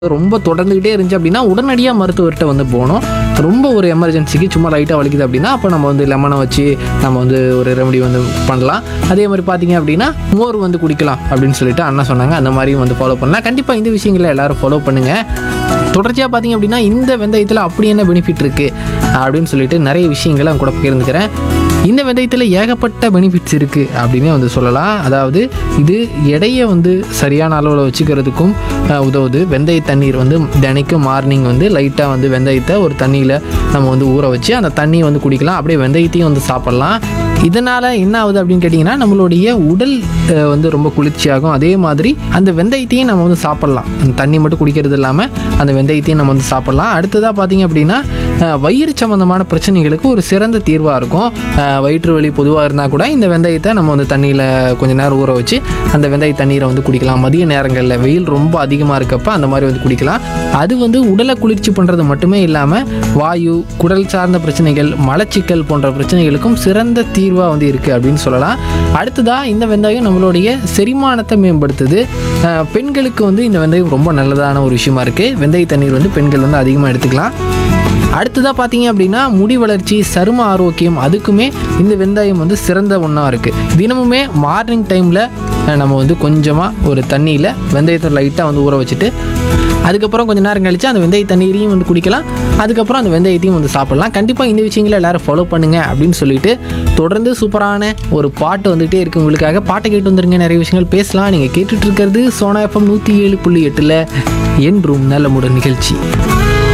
ரொம்ப தொடர்ந்துக்கிட்டே இருந்துச்சு அப்படின்னா உடனடியாக மருத்துவர்கிட்ட வந்து போகணும் ரொம்ப ஒரு எமர்ஜென்சிக்கு சும்மா லைட்டாக வலிக்குது அப்படின்னா அப்போ நம்ம வந்து லெமனை வச்சு நம்ம வந்து ஒரு ரெமடி வந்து பண்ணலாம் அதே மாதிரி பார்த்தீங்க அப்படின்னா மோர் வந்து குடிக்கலாம் அப்படின்னு சொல்லிட்டு அண்ணா சொன்னாங்க அந்த மாதிரியும் வந்து ஃபாலோ பண்ணலாம் கண்டிப்பாக இந்த விஷயங்களை எல்லாரும் ஃபாலோ பண்ணுங்கள் தொடர்ச்சியாக பார்த்தீங்க அப்படின்னா இந்த வெந்தயத்தில் அப்படி என்ன பெனிஃபிட் இருக்குது அப்படின்னு சொல்லிட்டு நிறைய விஷயங்களை அவங்க கூட பகிர்ந்துக்கிறேன் இந்த வெந்தயத்தில் ஏகப்பட்ட பெனிஃபிட்ஸ் இருக்குது அப்படின்னே வந்து சொல்லலாம் அதாவது இது எடையை வந்து சரியான அளவில் வச்சுக்கிறதுக்கும் அஹ், உதவுது வெந்தய தண்ணீர் வந்து தினைக்கும் மார்னிங் வந்து லைட்டாக வந்து வெந்தயத்தை ஒரு தண்ணியில் நம்ம வந்து ஊற வச்சு அந்த தண்ணியை வந்து குடிக்கலாம் அப்படியே வெந்தயத்தையும் வந்து சாப்பிட்லாம் இதனால் என்ன ஆகுது அப்படின்னு கேட்டிங்கன்னா நம்மளுடைய உடல் அஹ், வந்து ரொம்ப குளிர்ச்சியாகும் அதே மாதிரி அந்த வெந்தயத்தையும் நம்ம வந்து சாப்பிட்லாம் அந்த தண்ணி மட்டும் குடிக்கிறது இல்லாமல் அந்த வெந்தயத்தையும் நம்ம வந்து சாப்பிட்லாம் அடுத்ததாக பார்த்தீங்க அப்படின்னா அஹ், வயிறு சம்மந்தமான பிரச்சனைகளுக்கு ஒரு சிறந்த தீர்வாக இருக்கும் அஹ், வயிற்று வலி பொதுவாக இருந்தால் கூட இந்த வெந்தயத்தை நம்ம வந்து தண்ணியில் கொஞ்ச நேரம் ஊற வச்சு அந்த வெந்தய தண்ணீரை வந்து குடிக்கலாம் மதிய நேரங்களில் வெயில் ரொம்ப அதிகமாக இருக்கப்ப அந்த மாதிரி வந்து குடிக்கலாம் அது வந்து உடலை குளிர்ச்சி பண்ணுறது மட்டுமே இல்லாமல் வாயு குடல் சார்ந்த பிரச்சனைகள் மலச்சிக்கல் போன்ற பிரச்சனைகளுக்கும் சிறந்த தீர்வாக வந்து இருக்குது அப்படின்னு சொல்லலாம் அடுத்ததாக இந்த வெந்தயம் நம்மளுடைய செரிமானத்தை மேம்படுத்துது அஹ், பெண்களுக்கு வந்து இந்த வெந்தயம் ரொம்ப நல்லதான ஒரு விஷயமா இருக்குது வெந்தய தண்ணீர் வந்து பெண்கள் வந்து அதிகமாக எடுத்துக்கலாம் அடுத்ததாக பார்த்தீங்க அப்படின்னா முடி வளர்ச்சி சரும ஆரோக்கியம் அதுக்குமே இந்த வெந்தயம் வந்து சிறந்த ஒன்றா இருக்குது தினமுமே மார்னிங் டைமில் நம்ம வந்து கொஞ்சமாக ஒரு தண்ணியில் வெந்தயத்தை லைட்டாக வந்து ஊற வச்சுட்டு அதுக்கப்புறம் கொஞ்ச நேரம் கழிச்சு அந்த வெந்தய தண்ணீரையும் வந்து குடிக்கலாம் அதுக்கப்புறம் அந்த வெந்தயத்தையும் வந்து சாப்பிடலாம் கண்டிப்பாக இந்த விஷயங்களை எல்லாரும் ஃபாலோ பண்ணுங்க அப்படின்னு சொல்லிட்டு தொடர்ந்து சூப்பரான ஒரு பாட்டு வந்துகிட்டே இருக்கு உங்களுக்காக பாட்டை கேட்டு வந்துருங்க நிறைய விஷயங்கள் பேசலாம் நீங்கள் கேட்டுட்டு இருக்கிறது சோனா எஃப்எம் நூற்றி ஏழு புள்ளி எட்டில் என்றும் நல்ல முடன் நிகழ்ச்சி